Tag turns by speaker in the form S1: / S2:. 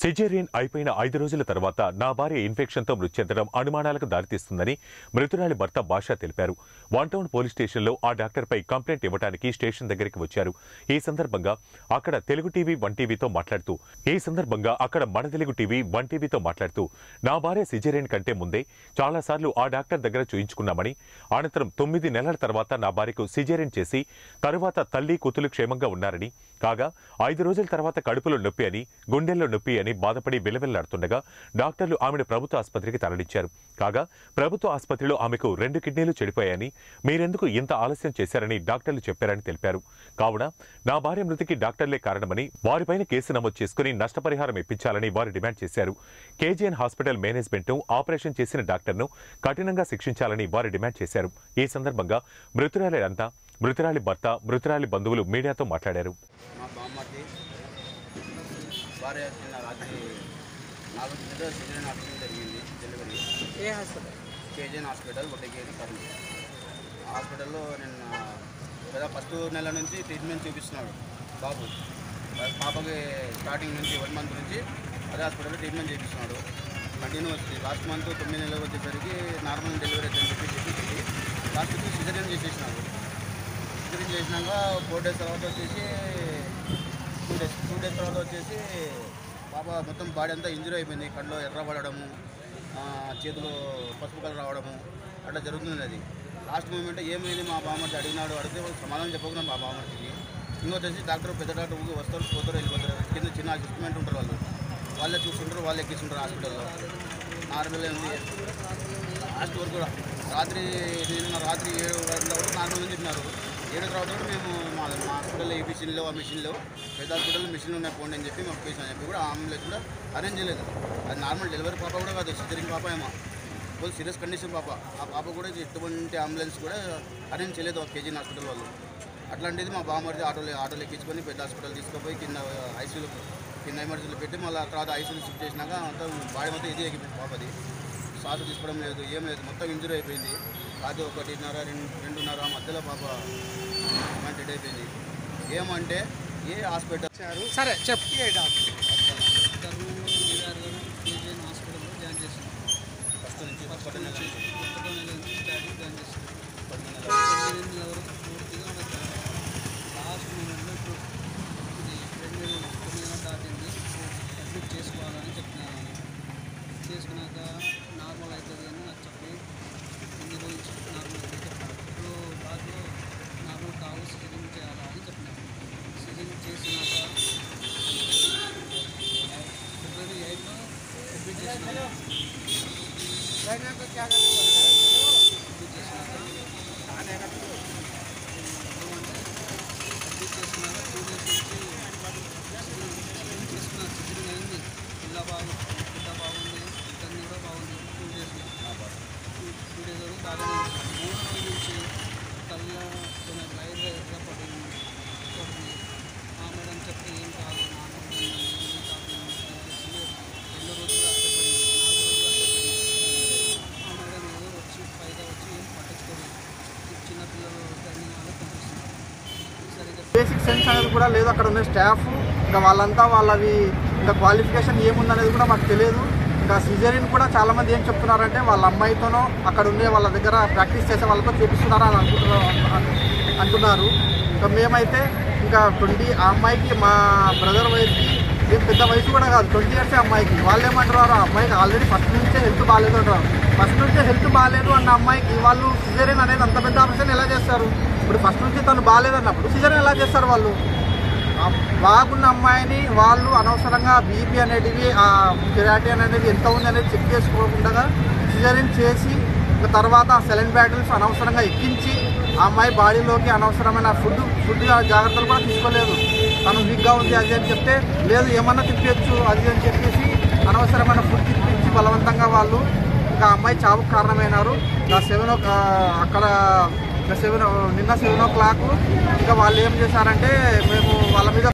S1: Caesarean అయిపోయిన ఐదు రోజుల తర్వాత నా భార్య ఇన్ఫెక్షన్తో మృతి చెందడం అనుమానాలకు దారితీస్తుందని మృతురాలి భర్త భాష తెలిపారు వన్ టౌన్ పోలీస్ స్టేషన్లో ఆ డాక్టర్పై కంప్లైంట్ ఇవ్వడానికి స్టేషన్ దగ్గరికి వచ్చారు ఈ సందర్భంగా అక్కడ తెలుగు టీవీ వన్ టీవీతో మాట్లాడుతూ ఈ సందర్భంగా అక్కడ మన తెలుగు టీవీ వన్ టీవీతో మాట్లాడుతూ నా భార్య సిజేరియన్ కంటే ముందే చాలాసార్లు ఆ డాక్టర్ దగ్గర చూయించుకున్నామని అనంతరం తొమ్మిది నెలల తర్వాత నా భార్యకు సిజేరియన్ చేసి తరువాత తల్లి కూతులు క్షేమంగా ఉన్నారని కాగా ఐదు రోజుల తర్వాత కడుపులో నొప్పి అని గుండెల్లో నొప్పి అని బాధపడి విలవిల్లాడుతుండగా డాక్టర్లు ఆమెను ప్రభుత్వ ఆసుపత్రికి తరలించారు కాగా ప్రభుత్వ ఆసుపత్రిలో ఆమెకు రెండు కిడ్నీలు చెడిపోయాయని మీరెందుకు ఇంత ఆలస్యం చేశారని డాక్టర్లు చెప్పారని తెలిపారు కావున నా భార్య మృతికి డాక్టర్లే కారణమని వారిపైన కేసు నమోదు చేసుకుని నష్టపరిహారం ఇప్పించాలని వారు డిమాండ్ చేశారు కేజీఎన్ హాస్పిటల్ మేనేజ్మెంట్ ఆపరేషన్ చేసిన డాక్టర్ను కఠినంగా శిక్షించాలని వారు డిమాండ్ చేశారు ఈ సందర్భంగా మృతురాలి అంతా మృతురాలి భర్త మృతురాలి బంధువులు మీడియాతో మాట్లాడారు
S2: మా బామ్మకి భార్య చిన్న రాత్రి నాలుగు గంటల సిజన్ హాస్పిటల్ జరిగింది డెలివరీ
S3: ఏ హాస్పిటల్
S2: కేజీఎన్ హాస్పిటల్ గుడ్డకేరి కర్నూలు హాస్పిటల్లో నిన్న కదా ఫస్ట్ నెల నుంచి ట్రీట్మెంట్ చూపిస్తున్నాడు బాబు పాపకి స్టార్టింగ్ నుంచి వన్ మంత్ నుంచి అదే హాస్పిటల్లో ట్రీట్మెంట్ చేపిస్తున్నాడు కంటిన్యూ వచ్చింది లాస్ట్ మంత్ తొమ్మిది నెలలు వచ్చేసరికి నార్మల్ డెలివరీ అని చెప్పి చెప్పి లాస్ట్కి సిజరియన్ చేసేసినాడు సిజరియన్ చేసినాక ఫోర్ డేస్ తర్వాత వచ్చేసి టూ డేస్ టూ డేస్ తర్వాత వచ్చేసి పాప మొత్తం బాడీ అంతా ఇంజరీ అయిపోయింది కళ్ళు ఎర్రబడము ఆ, చేతిలో పసుపు కలర్ రావడము అట్లా జరుగుతుంది అది లాస్ట్ మూమెంట్ ఏమైంది మా బామ్మర్తి అడిగినాడు అడిగితే వాళ్ళు సమాధానం చెప్పకుండా మా బామ్మర్తికి ఇంకొచ్చేసి డాక్టర్ పెద్ద డాక్టర్ ఊరికి వస్తారు పోతారు వెళ్ళిపోతారు కింద చిన్న అడ్జస్ట్మెంట్ ఉంటారు వాళ్ళు వాళ్ళే చూస్తుంటారు వాళ్ళే ఎక్కిస్తుంటారు హాస్పిటల్లో నార్మల్ ఉంది లాస్ట్ వరకు కూడా రాత్రి నిన్న రాత్రి ఏడు గంటల వరకు నార్మల్ అని చెప్పినారు ఏడు తర్వాత కూడా మేము మా మా హాస్పిటల్లో ఈ మిషన్లో ఆ మిషన్లో పెద్ద హాస్పిటల్లో మిషన్లు ఉన్నాయి పోండి అని చెప్పి మాకు పేషెంట్ అని చెప్పి కూడా అంబులెన్స్ కూడా అరేంజ్ చేయలేదు అది నార్మల్ డెలివరీ పాప కూడా కాదు సిజరింగ్ పాప ఏమో ఫుల్ సీరియస్ కండిషన్ పాప ఆ పాప కూడా ఎటువంటి అంబులెన్స్ కూడా అరేంజ్ చేయలేదు ఒక కేజీ హాస్పిటల్ వాళ్ళు అట్లాంటిది మా బామ్మడిది ఆటోలో ఆటోలో ఎక్కించుకొని పెద్ద హాస్పిటల్ తీసుకుపోయి కింద ఐసీయూలో కింద ఎమర్జెన్సీలో పెట్టి మళ్ళీ తర్వాత ఐసీయూలో షిఫ్ట్ చేసినాక మొత్తం బాడీ మొత్తం ఇది ఎక్కిపోయింది పాపది శ్వాస తీసుకోవడం లేదు ఏం లేదు మొత్తం ఇంజరీ అయిపోయింది కాదు ఒకటిన్నర రెండు రెండున్నర మధ్యలో పాప డెడ్ అయిపోయింది ఏమంటే ఏ హాస్పిటల్
S3: సరే చెప్పు ఏ డాక్టర్
S4: కర్నూలు బీదార్ గారు కేజీఎన్ హాస్పిటల్లో జాయిన్ చేశాను
S2: ఫస్ట్ నుంచి
S4: ఫస్ట్
S2: ఒకటి నెల
S4: నుంచి
S2: నుంచి
S4: ఒకటో నెల నుంచి డాడీ జాయిన్ చేశాను
S2: పది నెలలు.
S4: తొమ్మిది నెలల వరకు పూర్తిగా నాకు లాస్ట్ మూమెంట్లో ఇప్పుడు ఇది రెండు వేల తొమ్మిది నెలలు దాటింది అడ్మిట్ చేసుకోవాలని చెప్పినాను చేసుకున్నాక నార్మల్ అవుతుంది అని నాకు చెప్పి ఇన్ని రోజులు నార్మల్ అయితే చెప్పాను ఇప్పుడు బాగా నార్మల్ కావు సిజరింగ్ చేయాలా అని చెప్పినాను సిజరింగ్ చేసినాక ఫిబ్రవరి ఎయిట్లో అడ్మిట్ చేసినాను అడ్మిట్ చేసినాక ఏమంటే అడ్మిట్ చేసినాక టూ డేస్ నుంచి చేసుకున్నాను సిజరింగ్ అయింది పిల్ల బాగు బిడ్డ బాగుంది తల్లి కూడా బాగుంది two days two two days వరకు బాగానే ఉంది మూడు రోజుల నుంచి కళ్ళ కొంచెం లైట్గా ఎర్ర పడింది పడింది ఆ మేడం చెప్తే ఏం కాదు నార్మల్ ఏం కాదు ఎన్నో రోజులు అట్టే పడింది నాలుగు రోజులు అట్టే పడింది ఆ మేడం ఏదో వచ్చి పైగా వచ్చి ఏం పట్టించుకోలేదు చిన్న పిల్లలు టర్నింగ్ వల్ల పంపిస్తున్నారు సరిగ్గా
S3: బేసిక్ సెన్స్ అనేది కూడా లేదు అక్కడ ఉన్న స్టాఫ్ ఇంకా వాళ్ళంతా వాళ్ళవి ఇంకా క్వాలిఫికేషన్ ఏముందనేది కూడా మాకు తెలియదు ఇంకా సిజరీన్ కూడా చాలా మంది ఏం చెప్తున్నారంటే వాళ్ళ అమ్మాయితోనో అక్కడ ఉండే వాళ్ళ దగ్గర ప్రాక్టీస్ చేసే వాళ్ళతో చేపిస్తున్నారు అని అనుకుంటున్నారు అంటున్నారు ఇంకా మేమైతే ఇంకా ట్వంటీ ఆ అమ్మాయికి మా బ్రదర్ వయసుకి ఏం పెద్ద వయసు కూడా కాదు ట్వంటీ ఇయర్స్ అమ్మాయికి వాళ్ళు ఏమంటున్నారు ఆ అమ్మాయికి ఆల్రెడీ ఫస్ట్ నుంచే హెల్త్ బాగాలేదు అంటారు ఫస్ట్ నుంచే హెల్త్ బాగాలేదు అన్న అమ్మాయికి వాళ్ళు సిజరీన్ అనేది అంత పెద్ద ఆపరేషన్ ఎలా చేస్తారు ఇప్పుడు ఫస్ట్ నుంచి తను బాగాలేదు అన్నప్పుడు సిజరీన్ ఎలా చేస్తారు వాళ్ళు ఆ బాగున్న అమ్మాయిని వాళ్ళు అనవసరంగా బీపీ అనేటివి ఆ కెరాటిన్ అనేది ఎంత ఉంది అనేది చెక్ చేసుకోకుండా సిజరీన్ చేసి ఇంకా తర్వాత సెలెన్ బ్యాటిల్స్ అనవసరంగా ఎక్కించి ఆ అమ్మాయి బాడీలోకి అనవసరమైన ఫుడ్ ఫుడ్ జాగ్రత్తలు కూడా తీసుకోలేదు తను వీక్గా ఉంది అది అని చెప్తే లేదు ఏమన్నా తిప్పచ్చు అది అని చెప్పేసి అనవసరమైన ఫుడ్ తిప్పించి బలవంతంగా వాళ్ళు ఇంకా అమ్మాయి చావుకు కారణమైనారు ఇంకా సెవెన్ ఓ అక్కడ ఇంకా సెవెన్ నిన్న సెవెన్ ఓ క్లాక్ ఇంకా వాళ్ళు ఏం చేశారంటే మేము